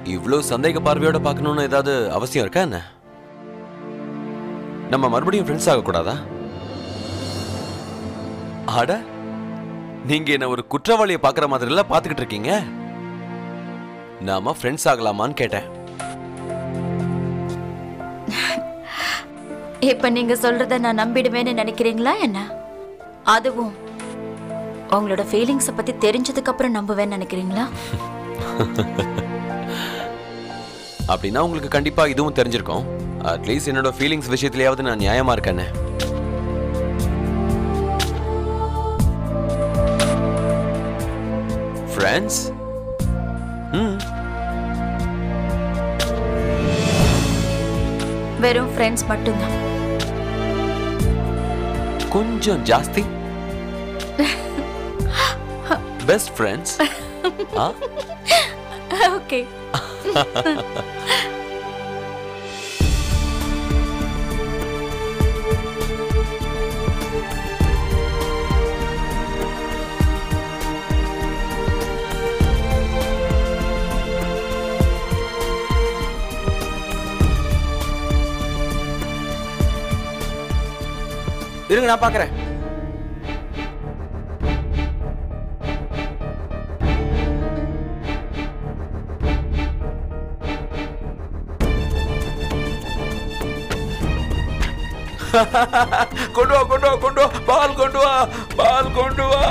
இவ்ளோ சந்தேக பார்வையோட பார்க்கணும்னு ஏதாவது அவசியம் இருக்கா என்ன நம்ம மறுபடியும் ஃப்ரெண்ட்ஸ் ஆகக்கூடாதா அட நீங்க என்ன ஒரு குற்றவாளியை பார்க்குற மாதிரி எல்லாம் பார்த்துக்கிட்டு இருக்கீங்க நாம ஃப்ரெண்ட்ஸ் ஆகலாமான்னு கேட்டேன் இப்ப நீங்க சொல்றத நான் நம்பிடுவேன்னு நினைக்கிறீங்களா என்ன அதுவும் உங்களோட ஃபீலிங்ஸ பத்தி தெரிஞ்சதுக்கு அப்புறம் நம்புவேன்னு நினைக்கிறீங்களா அப்படின்னா உங்களுக்கு கண்டிப்பா இதுவும் தெரிஞ்சிருக்கும் அட்லீஸ்ட் என்னோட ஃபீலிங்ஸ் விஷயத்துலயாவது நான் நியாயமா இருக்கேன்னு ஃப்ரெண்ட்ஸ் ம் வெறும் ஃப்ரெண்ட்ஸ் மட்டும்தான் கொஞ்சம் ஜாஸ்தி பெஸ்ட் ஃப்ரெண்ட்ஸ் ஆ ஓகே இருங்க நான் பார்க்கறேன் கொண்டு வா கொண்டு வா கொண்டு வா பால் கொண்டு வா பால் கொண்டு வா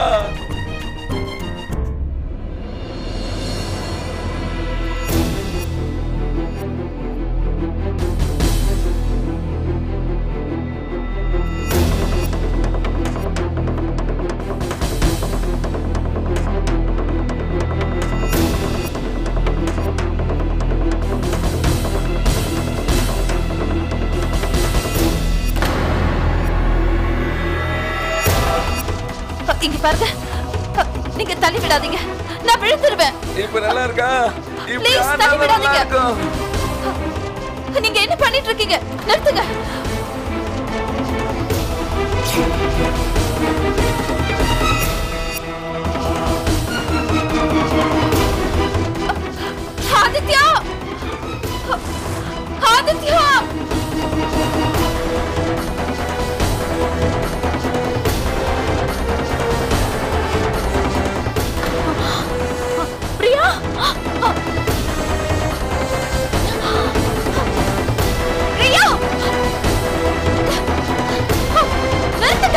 இங்க பாருங்க நீங்க தள்ளி விடாதீங்க நான் விழுந்துருவேன் இப்ப நல்லா இருக்கா இப்ப Please, ஆனா தள்ளி நல்லா விடாதீங்க. இருக்கும் நீங்க என்ன பண்ணிட்டு இருக்கீங்க நிறுத்துங்க ஆதித்யா ஆதித்யா பிரியா பிரியா நிறுத்துங்க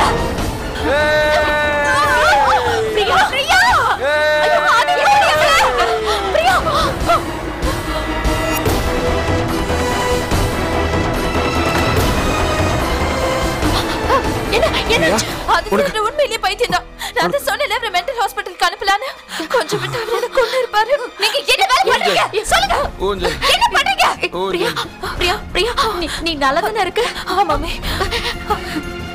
பிரியா பிரியா ஐயோ ஆதித்யா பிரியா என்ன என்ன அது உண்மையிலேயே பைத்தியம் தான் நான் தான் சொன்னேன் அவரை மென்டல் ஹாஸ்பிட்டலுக்கு அனுப்பலான்னு கொஞ்சம் விட்டு அவர் என்ன கொண்டு இருப்பாரு நீங்க என்ன வேலை பண்றீங்க சொல்லுங்க ஊஞ்சல் என்ன பண்றீங்க ஊஞ்சல். பிரியா பிரியா பிரியா நீ நீ நல்லா தானே இருக்க ஆமாமே